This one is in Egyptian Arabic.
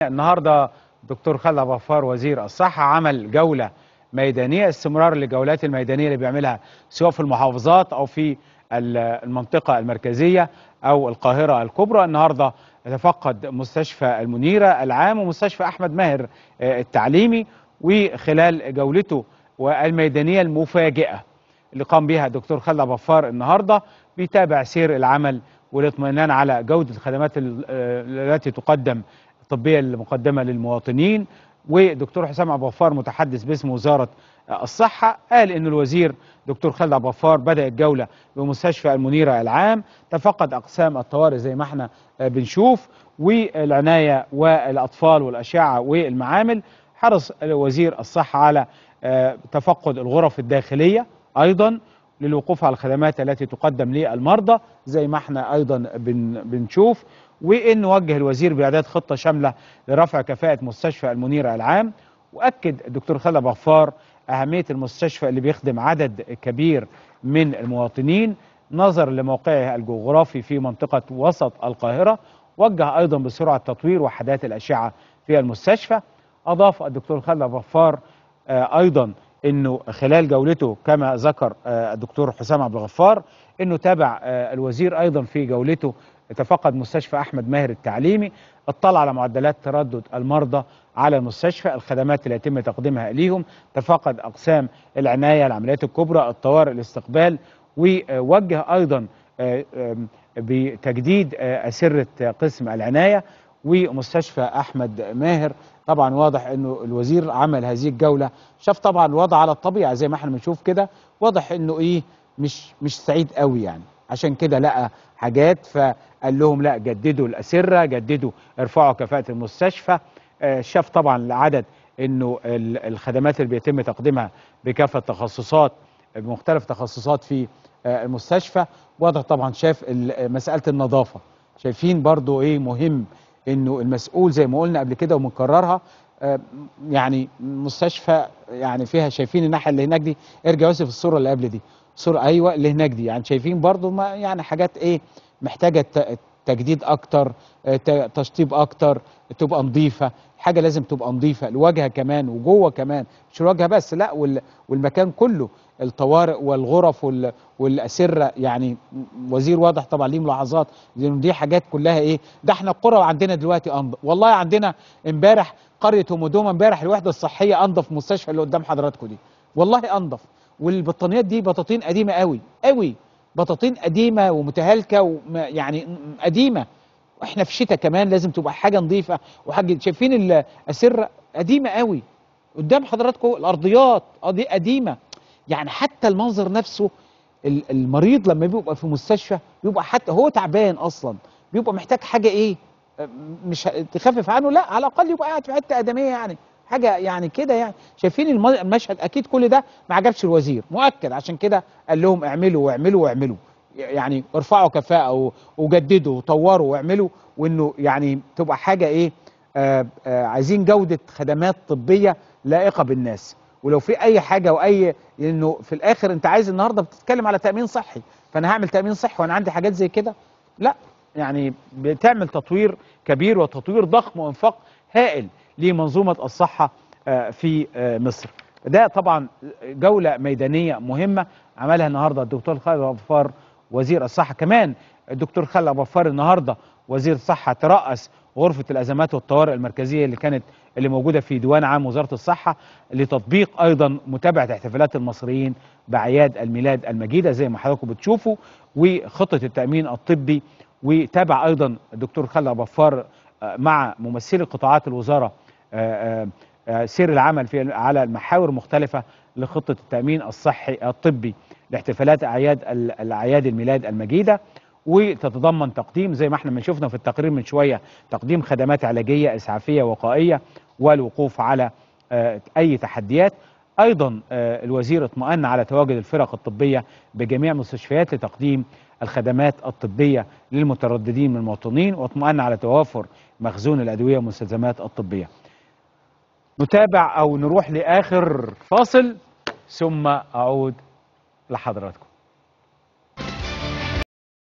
النهارده دكتور خالد أبو غفار وزير الصحة عمل جولة ميدانية استمرار للجولات الميدانية اللي بيعملها سواء في المحافظات أو في ال- المنطقة المركزية أو القاهرة الكبرى النهارده تفقد مستشفى المنيرة العام ومستشفى أحمد ماهر آه، التعليمي وخلال جولته والميدانية المفاجئة اللي قام بها الدكتور خالد أبو غفار النهارده بيتابع سير العمل والاطمئنان على جودة الخدمات ال- آه، التي تقدم الطبية المقدمة للمواطنين ودكتور حسام أبو غفار متحدث باسم وزارة آه، الصحة قال إن الوزير دكتور خالد أبو غفار بدأ الجولة بمستشفى المنيرة العام تفقد أقسام الطوارئ زي ما احنا آه، بنشوف والعناية والأطفال والأشعة والمعامل حرص وزير الصحة على آه، تفقد الغرف الداخلية أيضا للوقوف على الخدمات التي تقدم للمرضى زي ما احنا أيضا بن بنشوف وإن وجه الوزير بإعداد خطة شاملة لرفع كفاءة مستشفى المنيرة العام وأكد الدكتور خالد أبو غفار أهمية المستشفى اللي بيخدم عدد كبير من المواطنين نظرا لموقعه الجغرافي في منطقة وسط القاهرة وجه أيضا بسرعة تطوير وحدات الأشعة في المستشفى أضاف الدكتور خالد أبو غفار آه، ايضا انه خلال جولته كما ذكر آه، الدكتور حسام عبد الغفار انه تابع آه، الوزير ايضا في جولته تفقد مستشفى احمد ماهر التعليمي اطلع على معدلات تردد المرضى على المستشفى الخدمات اللي يتم تقديمها ليهم تفقد اقسام العنايه العمليات الكبرى الطوارئ الاستقبال ووجه ايضا آه، آم، بتجديد آه، اسره قسم العنايه ومستشفى احمد ماهر طبعا واضح انه الوزير عمل هذه الجوله شاف طبعا الوضع على الطبيعه زي ما احنا بنشوف كده واضح انه ايه مش مش سعيد قوي يعني عشان كده لقى حاجات فقال لهم لا جددوا الاسره جددوا ارفعوا كفاءه المستشفى آه، شاف طبعا العدد انه ال- الخدمات اللي بيتم تقديمها بكافه تخصصات بمختلف تخصصات في آه، المستشفى واضح طبعا شاف ال- مساله النظافه شايفين برضو ايه مهم انه المسؤول زي ما قلنا قبل كده ومنكررها آه، يعني مستشفى يعني فيها شايفين الناحيه اللي هناك دي ارجع يوسف الصوره اللي قبل دي الصوره ايوه اللي هناك دي يعني شايفين برضو ما يعني حاجات ايه محتاجه ت- تجديد اكتر آه، ت- تشطيب اكتر تبقى نظيفه حاجه لازم تبقى نظيفه الواجهه كمان وجوه كمان مش الواجهه بس لا وال- والمكان كله الطوارئ والغرف وال- والاسره يعني وزير واضح طبعا ليه ملاحظات لان دي حاجات كلها ايه ده احنا القرى عندنا دلوقتي انضف والله عندنا امبارح قريه همدومه امبارح الوحده الصحيه انضف مستشفى اللي قدام حضراتكم دي والله انضف والبطانيات دي بطاطين قديمه قوي قوي بطاطين قديمه ومتهالكه وما- يعني قديمه واحنا في شتاء كمان لازم تبقى حاجه نظيفه وحاجه شايفين الاسره قديمه قوي قدام حضراتكم الارضيات اه دي قديمه يعني حتى المنظر نفسه ال- المريض لما بيبقى في مستشفى بيبقى حتى هو تعبان اصلا بيبقى محتاج حاجه ايه أم، مش ه- تخفف عنه لا على الاقل يبقى قاعد في حته ادميه يعني حاجه يعني كده يعني شايفين الم- المشهد اكيد كل ده ما عجبش الوزير مؤكد عشان كده قال لهم اعملوا واعملوا واعملوا يعني ارفعوا كفاءه و- وجددوا وطوروا واعملوا وانه يعني تبقى حاجه ايه آه آه عايزين جوده خدمات طبيه لائقه بالناس ولو في اي حاجه واي انه في الاخر انت عايز النهارده بتتكلم على تامين صحي فانا هعمل تامين صحي وانا عندي حاجات زي كده لا يعني بتعمل تطوير كبير وتطوير ضخم وانفاق هائل لمنظومه الصحه آه، في آه، مصر ده طبعا جوله ميدانيه مهمه عملها النهارده الدكتور خالد أبو غفار وزير الصحه كمان الدكتور خالد أبو غفار النهارده وزير الصحه ترأس غرفه الازمات والطوارئ المركزيه اللي كانت اللي موجوده في ديوان عام وزاره الصحه لتطبيق ايضا متابعه احتفالات المصريين باعياد الميلاد المجيده زي ما حضراتكم بتشوفوا وخطه التامين الطبي وتابع ايضا الدكتور خالد أبو غفار آه، مع ممثلي قطاعات الوزاره آه، آه، آه، سير العمل في على المحاور مختلفه لخطه التامين الصحي الطبي لاحتفالات اعياد ال- الاعياد الميلاد المجيده وتتضمن تقديم زي ما احنا ما شفنا في التقرير من شويه تقديم خدمات علاجيه اسعافيه وقائيه والوقوف على آه، اي تحديات ايضا آه، الوزير اطمأن على تواجد الفرق الطبيه بجميع المستشفيات لتقديم الخدمات الطبيه للمترددين من المواطنين واطمأن على توافر مخزون الادويه والمستلزمات الطبيه. نتابع او نروح لاخر فاصل ثم اعود لحضراتكم.